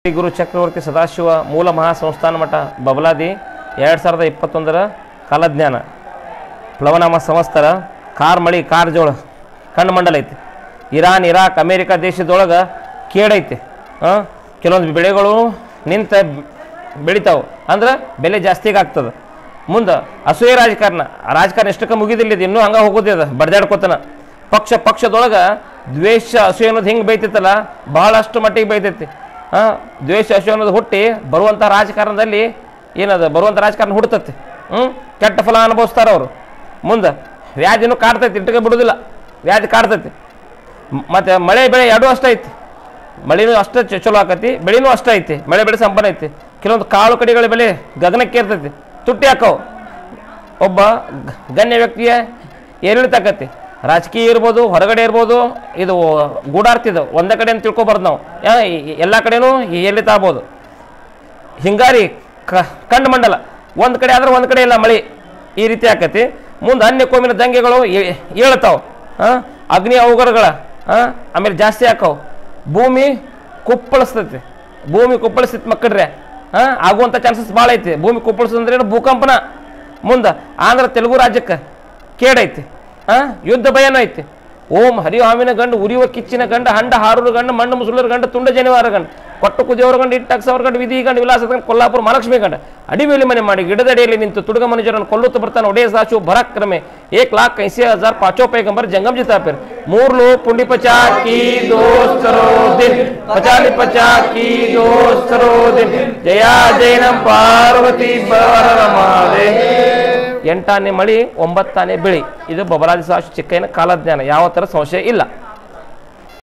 ಶ್ರೀ ಗುರು ಚಕ್ರವರ್ತಿ ಸದಾಶಿವ ಮೂಲ ಮಹಾಸಂಸ್ಥಾನ ಮಠ ಬಬಲಾದಿ ಎರಡು ಸಾವಿರದ ಇಪ್ಪತ್ತೊಂದರ ಕಾಲಜ್ಞಾನ ಪ್ಲವನಾಮ ಸಂವತ್ಸರ ಕಾರ್ ಮಳಿ ಕಾರ್ ಜೋಳ ಕಣ್ಣು ಮಂಡಲ ಐತಿ ಇರಾನ್ ಇರಾಕ್ ಅಮೇರಿಕಾ ದೇಶದೊಳಗೆ ಕೇಡೈತಿ ಹಾಂ ಕೆಲವೊಂದು ಬೆಳೆಗಳು ನಿಂತ ಬೆಳಿತಾವೆ ಅಂದ್ರೆ ಬೆಲೆ ಜಾಸ್ತಿಗೆ ಆಗ್ತದೆ ಮುಂದೆ ಅಸೂಯೆ ರಾಜಕಾರಣ ಆ ರಾಜಕಾರಣ ಎಷ್ಟಕ್ಕೆ ಮುಗಿದಿಲ್ಲ ಇದು ಇನ್ನೂ ಹಂಗೆ ಹೋಗೋದಿದೆ ಬಡ್ದಾಡ್ಕೋತಾನ ಪಕ್ಷ ಪಕ್ಷದೊಳಗೆ ದ್ವೇಷ ಅಸೂಯೆ ಅನ್ನೋದು ಹಿಂಗೆ ಬೈತೈತಲ್ಲ ಬಹಳಷ್ಟು ಮಟ್ಟಿಗೆ ಬೈತೈತಿ ಹಾಂ ದ್ವೇಷ ಅಸೂಯೆ ಅನ್ನೋದು ಹುಟ್ಟಿ ಬರುವಂಥ ರಾಜಕಾರಣದಲ್ಲಿ ಏನದು ಬರುವಂಥ ರಾಜಕಾರಣ ಹುಡ್ತೈತಿ ಹ್ಞೂ ಕೆಟ್ಟ ಫಲ ಅನುಭವಿಸ್ತಾರೆ ಅವರು ಮುಂದೆ ವ್ಯಾಧಿನೂ ಕಾಡ್ತೈತಿ ಇಟ್ಟಕ್ಕೆ ಬಿಡೋದಿಲ್ಲ ವ್ಯಾಧಿ ಕಾಡ್ತೈತಿ ಮತ್ತು ಮಳೆ ಬೆಳೆ ಎರಡೂ ಅಷ್ಟೇ ಐತಿ ಮಳೆನೂ ಅಷ್ಟೇ ಚ- ಚಲೋ ಆಕತಿ ಬೆಳೆನೂ ಅಷ್ಟೇ ಐತಿ ಮಳೆ ಬೆಳೆ ಸಂಪನ್ನ ಐತಿ ಕೆಲವೊಂದು ಕಾಳು ಕಡಿಗಳ ಬೆಲೆ ಗಗನಕ್ಕೆ ಇರ್ತೈತಿ ತುಟ್ಟಿ ಹಾಕವು ಒಬ್ಬ ಗ- ಗಣ್ಯ ವ್ಯಕ್ತಿಯ ಏರಿಳಿತಾಕತಿ ರಾಜಕೀಯ ಇರ್ಬೋದು ಹೊರಗಡೆ ಇರ್ಬೋದು ಇದು ಗೂಡಾರ್ತಿದು ಒಂದೇ ಕಡೆ ಅಂತ ತಿಳ್ಕೊಬಾರ್ದು ನಾವು ಯಾ- ಈ- ಎಲ್ಲ ಕಡೆನೂ ಏರಿಳಿತ ಆಗ್ಬೋದು ಹಿಂಗಾರಿ ಕ ಕಂಡು ಮಂಡಲ ಒಂದು ಕಡೆ ಆದ್ರೆ ಒಂದು ಕಡೆ ಇಲ್ಲ ಮಳೆ ಈ ರೀತಿ ಆಕತಿ ಮುಂದೆ ಅನ್ಯ ಕೋಮಿನ ದಂಗೆಗಳು ಏಳ್ತಾವೆ ಹಾಂ ಅಗ್ನಿ ಅವಘಡಗಳ ಹಾಂ ಆಮೇಲೆ ಜಾಸ್ತಿ ಆಕವು ಭೂಮಿ ಕುಪ್ಪಳಿಸ್ತೈತಿ ಭೂಮಿ ಕುಪ್ಪಳಿಸ್ತೈತಿ ಮಕ್ಕಳ್ರೆ ಹಾಂ ಆಗುವಂಥ ಚಾನ್ಸಸ್ ಭಾಳ ಐತಿ ಭೂಮಿ ಕುಪ್ಪಳಿಸ್ತಂದ್ರೆ ಏನು ಭೂಕಂಪನ ಮುಂದೆ ಆಂಧ್ರ ತೆಲುಗು ರಾಜ್ಯಕ್ಕೆ ಕೇಡೈತಿ ಹಾಂ ಯುದ್ಧ ಭಯನೂ ಐತಿ ಓಂ ಹರಿಯೋ ಹಾವಿನ ಗಂಡು ಉರಿಯುವ ಕಿಚ್ಚಿನ ಗಂಡ ಹಂಡ ಹಾರೂರ ಗಂಡ ಮಣ್ಣು ಮುಸುಳರ ಗಂಡ ತುಂಡ ಜನಿವಾರ ಗಂಡ ಕೊಟ್ಟು ಕುದಿಯವರ ಗಂಡ ಇಟ್ಟಕ್ಸವರ ಗಂಡ ವಿಧಿ ಗಂಡ ವಿಲಾಸದ ಗಂಡ ಕೊಲ್ಲಾಪುರ ಮಹಾಲಕ್ಷ್ಮಿ ಗಂಡ ಅಡಿಮೇಲಿ ಮನೆ ಮಾಡಿ ಗಿಡದಡಿಯಲ್ಲಿ ನಿಂತು ತುಡುಗ ಮನುಜರನ್ನು ಕೊಲ್ಲುತ್ತಾ ಬರ್ತಾನೆ ಒಡೆಯ ಸಾಚು ಭರಕ್ರಮೆ ಏಕ್ ಲಾಖ್ ಐಸಿ ಹಜಾರ್ ಪಾಚೋ ಪೈಗಂಬರ್ ಜಂಗಮ್ ಜಿತಾಪಿರ್ ಮೂರ್ ಲೋ ಪುಂಡಿ ಪಚಾ ಕಿ ದೋಸ್ತರೋ ದಿನ್ ಪಚಾಲಿ ಪಚಾ ಕಿ ದೋಸ್ತರೋ ದಿನ್ ಜಯ ಜೈನಂ ಪಾರ್ವತಿ ಬರಮಾದೆ ಎಂಟಾನೇ ಮಳಿ ಒಂಬತ್ತಾನೇ ಬೆಳಿ ಇದು ಬಬಲಾದಿ ಸಾಶು ಚಿಕ್ಕಯ್ಯನ ಕಾಲಜ್ಞಾನ ಯಾವ ಥರ ಸಂಶಯ ಇಲ್ಲ